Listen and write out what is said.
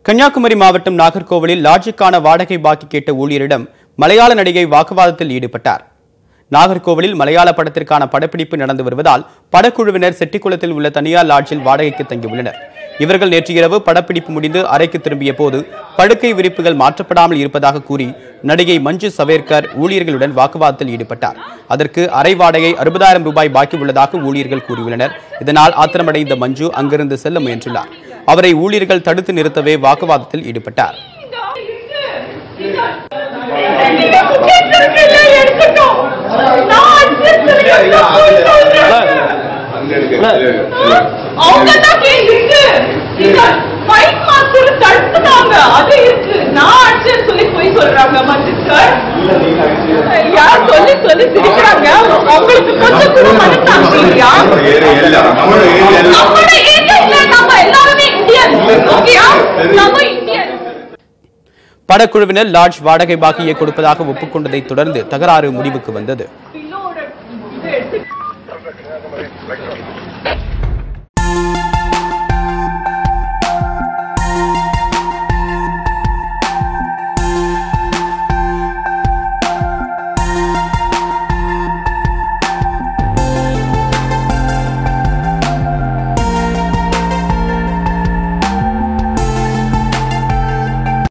கன்னியாகுமரி மாவட்டம் நாகர்கோவிலில் லாட்ஜுக்கான வாடகை பாக்கி கேட்ட ஊழியரிடம் மலையாள நடிகை வாக்குவாதத்தில் ஈடுபட்டார் நாகர்கோவிலில் மலையாள படத்திற்கான படப்பிடிப்பு நடந்து வருவதால் படக்குழுவினர் செட்டிக்குளத்தில் உள்ள தனியார் லாட்ஜில் வாடகைக்கு தங்கியுள்ளனர் இவர்கள் நேற்று இரவு படப்பிடிப்பு முடிந்து அறைக்கு திரும்பிய போது படுக்கை விரிப்புகள் மாற்றப்படாமல் இருப்பதாக கூறி நடிகை மஞ்சு சவேர்கர் ஊழியர்களுடன் வாக்குவாதத்தில் ஈடுபட்டார் அதற்கு அறை வாடகை அறுபதாயிரம் ரூபாய் பாக்கி உள்ளதாக ஊழியர்கள் கூறியுள்ளனர் இதனால் ஆத்திரமடைந்த மஞ்சு அங்கிருந்து செல்ல முயன்றுள்ளார் அவரை ஊழியர்கள் தடுத்து நிறுத்தவே வாக்குவாதத்தில் ஈடுபட்டார் நீங்க கேட்டிருக்கீல்ல, எடுக்கட்டும். நான் adjust பண்ணிக்கிறேன், நான் போய் சொல்றேன். அவங்க தான் கேக்குறீங்க. நீங்க fight master தடுத்துட்டாங்க. அது இருக்கு. நான் அடிச்சேன்னு சொல்லி போய் சொல்றாங்க மஞ்சிஸ்கர். யார் சொல்லி சொல்லி சிரிக்கிறாங்க அவங்களுக்கு கொஞ்சம் கூட மனசாட்சி இல்லையா நம்மளோட ஏரியால நம்ம எல்லாருமே இந்தியன் ஓகேயா நம்ம இந்தியன் படக்குழுவினர் லாட்ஜ் வாடகை பாக்கியை கொடுப்பதாக ஒப்புக்கொண்டதை தொடர்ந்து தகராறு முடிவுக்கு வந்தது பில்லோட இது எடுத்து